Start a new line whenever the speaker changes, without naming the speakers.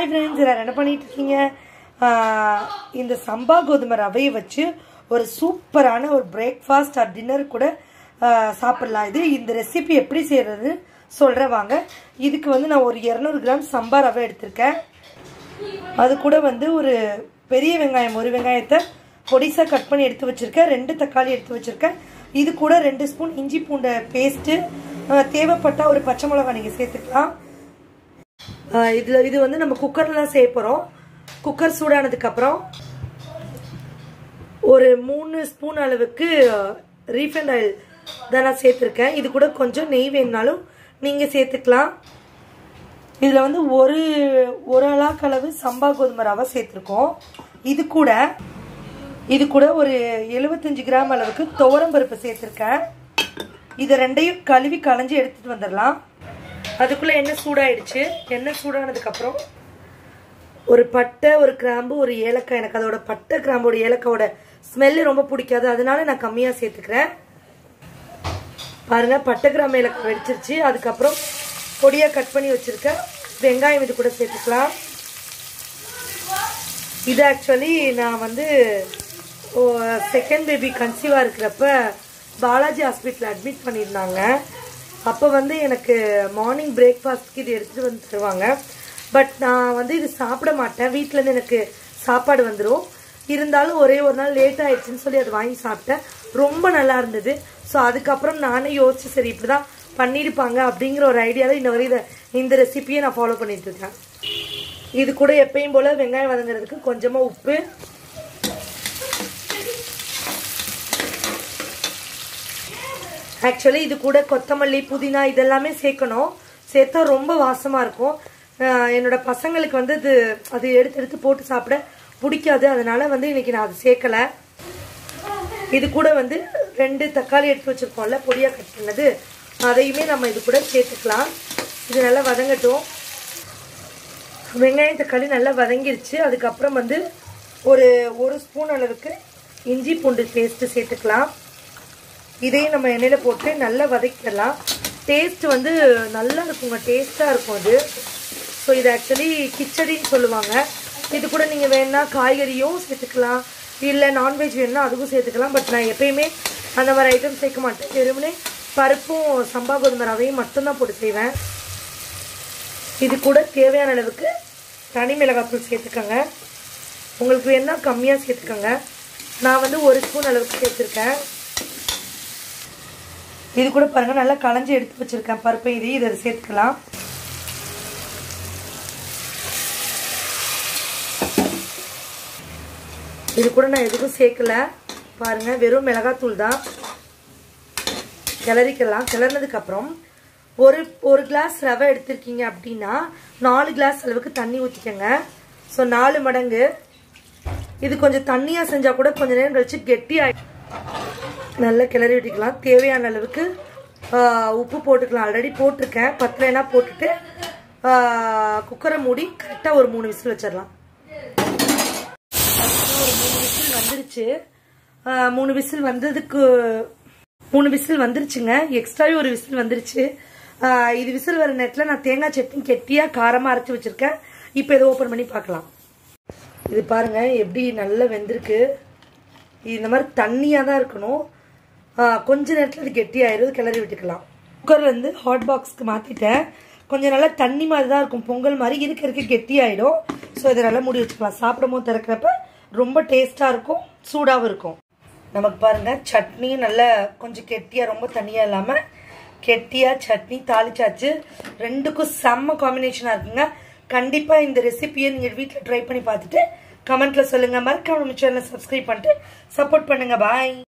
hi friends எல்லாரும் என்ன பண்ணிட்டு இருக்கீங்க ஆஹ் இந்த சம்பா கோதுமை ரவையை வச்சு ஒரு சூப்பரான ஒரு பிரேக்ஃபாஸ்ட் ஆர் டின்னர் கூட ஆஹ் சாப்பிடலாம் இது இந்த ரெசிபி எப்படி செய்யறது சொல்கிறேன் வாங்க இதுக்கு வந்து நான் ஒரு இரநூறு கிராம் சம்பா ரவை எடுத்திருக்கேன் அது கூட வந்து ஒரு பெரிய வெங்காயம் ஒரு வெங்காயத்தை பொடிசாக கட் பண்ணி எடுத்து வச்சிருக்கேன் ரெண்டு தக்காளி எடுத்து வச்சிருக்கேன் இது கூட ரெண்டு ஸ்பூன் இஞ்சி பூண்டை பேஸ்ட்டு தேவைப்பட்டால் ஒரு பச்சை மிளகாய் நீங்கள் சேர்த்துக்கலாம் ஆஹ் இதுல இது வந்து நம்ம குக்கர்ல தான் செய்ய போறோம் குக்கர் சூடானதுக்கு அப்புறம் ஒரு மூணு ஸ்பூன் அளவுக்கு ரீஃபைண்ட் ஆயில் தான் நான் சேர்த்துருக்கேன் இது கூட கொஞ்சம் நெய் வேணுனாலும் நீங்கள் சேர்த்துக்கலாம் இதில் வந்து ஒரு ஒரு அளாக்கு அளவு சம்பா கோதுமை ரவை சேர்த்துருக்கோம் இது கூட இது கூட ஒரு எழுபத்தஞ்சு கிராம் அளவுக்கு துவரம் பருப்பு சேர்த்துருக்கேன் இதை ரெண்டையும் கழுவி களைஞ்சி எடுத்துட்டு வந்துடலாம் அதுக்குள்ள எண்ணெய் சூடாயிடுச்சு எண்ணெய் சூடானதுக்கப்புறம் ஒரு பட்டை ஒரு கிராம்பு ஒரு ஏலக்காய் எனக்கு அதோட பட்டை கிராம்போட ஏலக்காயோட ஸ்மெல்லு ரொம்ப பிடிக்காது அதனால நான் கம்மியாக சேர்த்துக்கிறேன் பாருங்க பட்டை கிராம்பு ஏலக்காய் வெடிச்சிருச்சு அதுக்கப்புறம் பொடியாக கட் பண்ணி வச்சிருக்கேன் வெங்காயம் இது கூட சேர்த்துக்கலாம் இது ஆக்சுவலி நான் வந்து செகண்ட் பேபி கன்சீவாக இருக்கிறப்ப பாலாஜி ஹாஸ்பிட்டல் அட்மிட் பண்ணியிருந்தாங்க அப்போ வந்து எனக்கு மார்னிங் பிரேக்ஃபாஸ்ட்க்கு இது எடுத்துகிட்டு வந்து தருவாங்க பட் நான் வந்து இது சாப்பிட மாட்டேன் வீட்டிலேருந்து எனக்கு சாப்பாடு வந்துடும் இருந்தாலும் ஒரே ஒரு நாள் லேட் ஆயிடுச்சுன்னு சொல்லி அதை வாங்கி சாப்பிட்டேன் ரொம்ப நல்லா இருந்தது ஸோ அதுக்கப்புறம் நானே யோசிச்சு சரி இப்படி தான் பண்ணியிருப்பாங்க அப்படிங்கிற ஒரு ஐடியாவில் இன்ன வரை இதை இந்த ரெசிபியை நான் ஃபாலோ பண்ணிட்டு இருக்கேன் இது கூட எப்பயும் போல வெங்காயம் வதங்குறதுக்கு கொஞ்சமாக உப்பு ஆக்சுவலி இது கூட கொத்தமல்லி புதினா இதெல்லாமே சேர்க்கணும் சேர்த்தா ரொம்ப வாசமாக இருக்கும் ஆஹ் என்னோட பசங்களுக்கு வந்து இது அது எடுத்து எடுத்து போட்டு சாப்பிட பிடிக்காது அதனால வந்து இன்னைக்கு நான் அது சேர்க்கலை இது கூட வந்து ரெண்டு தக்காளி எடுத்து வச்சிருக்கோம்ல பொடியாக கட் பண்ணது அதையுமே நம்ம இது கூட சேர்த்துக்கலாம் இது நல்லா வதங்கட்டும் வெங்காயம் தக்காளி நல்லா வதங்கிருச்சு அதுக்கப்புறம் வந்து ஒரு ஒரு ஸ்பூன் அளவுக்கு இஞ்சி பூண்டு பேஸ்ட்டு சேர்த்துக்கலாம் இதையும் நம்ம எண்ணெயில் போட்டு நல்லா வதக்கிடலாம் டேஸ்ட் வந்து நல்லா இருக்குங்க டேஸ்ட்டாக இருக்கும் அது ஸோ இது ஆக்சுவலி கிச்சடின்னு சொல்லுவாங்க இது கூட நீங்கள் வேணா காய்கறியும் சேர்த்துக்கலாம் இல்லை நான்வெஜ் வேணும்னா அதுவும் சேர்த்துக்கலாம் பட் நான் எப்பயுமே அந்த மாதிரி ஐட்டம் சேர்க்க மாட்டேன் வெறுமனே பருப்பும் சம்பா கோதுமை ரவையும் மட்டும்தான் போட்டு செய்வேன் இது கூட தேவையான அளவுக்கு தனி மிளகாத்தூள் சேர்த்துக்கோங்க உங்களுக்கு வேணா கம்மியாக சேர்த்துக்கோங்க நான் வந்து ஒரு ஸ்பூன் அளவுக்கு சேர்த்துருக்கேன் இது கூட பாருங்க நல்லா களைஞ்சி எடுத்து வச்சிருக்கேன் பருப்பை இதையும் இதை சேர்த்துக்கலாம் இது கூட நான் எதுக்கும் சேர்க்கல பாருங்க வெறும் மிளகாத்தூள் தான் கிளறிக்கலாம் கிளறினதுக்கு அப்புறம் ஒரு ஒரு கிளாஸ் ரவை எடுத்திருக்கீங்க அப்படின்னா நாலு கிளாஸ் அளவுக்கு தண்ணி ஊற்றிக்கங்க ஸோ நாலு மடங்கு இது கொஞ்சம் தண்ணியாக செஞ்சால் கூட கொஞ்ச நேரம் கழிச்சு கெட்டி ஆகி நல்லா கிளறி விட்டுக்கலாம் தேவையான அளவுக்கு உப்பு போட்டுக்கலாம் ஆல்ரெடி போட்டிருக்கேன் பத்தலைனா போட்டுட்டு குக்கரை மூடி கரெக்டாக ஒரு மூணு விசில் வச்சிடலாம் ஒரு மூணு விசில் வந்துருச்சு மூணு விசில் வந்ததுக்கு மூணு விசில் வந்துருச்சுங்க எக்ஸ்ட்ராவே ஒரு விசில் வந்துருச்சு இது விசில் வர நேரத்தில் நான் தேங்காய் சட்னி கெட்டியாக காரமாக அரைச்சி வச்சிருக்கேன் இப்போ இதை ஓப்பன் பண்ணி பார்க்கலாம் இது பாருங்க எப்படி நல்லா வெந்திருக்கு இந்த மாதிரி தண்ணியாக தான் இருக்கணும் கொஞ்ச நேரத்தில் இது கெட்டி ஆயிடுது கிளறி விட்டுக்கலாம் குக்கர் வந்து ஹாட் பாக்ஸ்க்கு மாற்றிட்டேன் கொஞ்சம் நல்லா தண்ணி மாதிரி தான் இருக்கும் பொங்கல் மாதிரி இருக்க இருக்க கெட்டி ஆகிடும் ஸோ இதை நல்லா மூடி வச்சுக்கலாம் சாப்பிடும் போது திறக்கிறப்ப ரொம்ப டேஸ்ட்டாக இருக்கும் சூடாகவும் இருக்கும் நமக்கு பாருங்க சட்னியும் நல்லா கொஞ்சம் கெட்டியாக ரொம்ப தண்ணியாக இல்லாமல் கெட்டியாக சட்னி தாளிச்சாச்சு ரெண்டுக்கும் செம்ம காம்பினேஷனாக இருக்குங்க கண்டிப்பாக இந்த ரெசிபியை நீங்கள் வீட்டில் ட்ரை பண்ணி பார்த்துட்டு கமெண்ட்டில் சொல்லுங்கள் மறக்காம நம்ம சேனலை சப்ஸ்கிரைப் பண்ணிட்டு சப்போர்ட் பண்ணுங்கள் பாய்